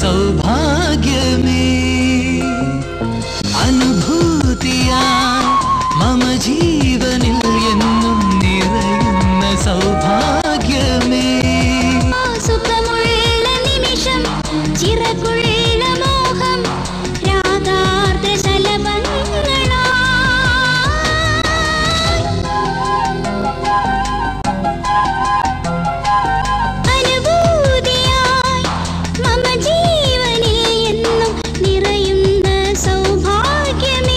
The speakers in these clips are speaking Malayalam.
സൗഭാഗ്യമേ അനുഭൂതിയായി മമ ജീവനിൽ എന്നും നിറയുന്ന സൗഭാഗ്യമേ സുഖമുള്ള നിമിഷം ചിറകുള്ള മോഹം രാഗാർദ്ര ശലഭങ്ങളായി അനുഭൂതിയായി മമ ജീവനിൽ എന്നും നിറയുന്ന സൗഭാഗ്യമേ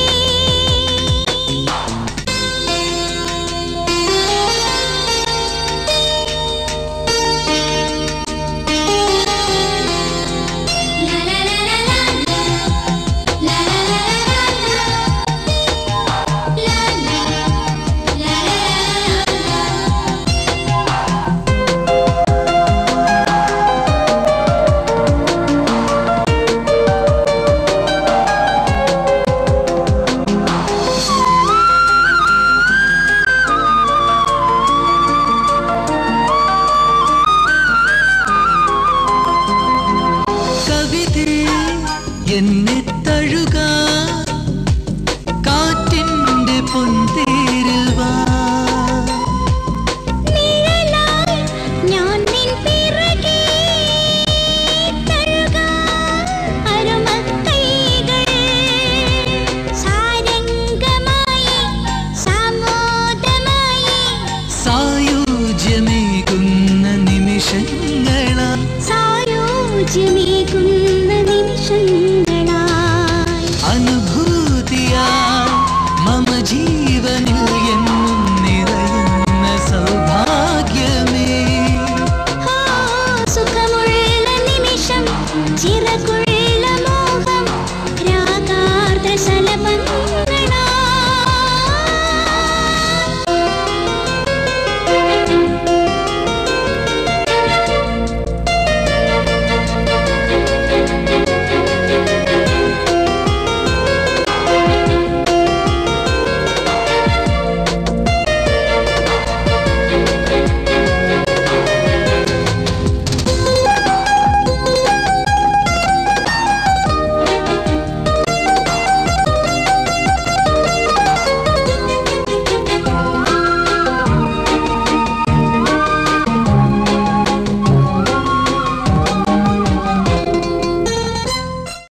കവിതേ എന്നെ തഴുക കാറ്റിന്റെ പൊന്തേരിൽ വാ നിഴലായി ഞാൻ നിൻ പിറകെ തഴുകാം അരുമക്കൈകൾ. സാരംഗമായി, സാമോദമായി, സായുജ്യമേകുന്ന നിമിഷങ്ങളാ സായോജ്യമേകുന്ന നിമിഷങ്ങളായി അനുഭൂതിയായി മമ ജീവനിൽ എന്നും നിറയുന്ന സൗഭാഗ്യമേ ആ, സുഖമുള്ള നിമിഷം ചിറകുള്ള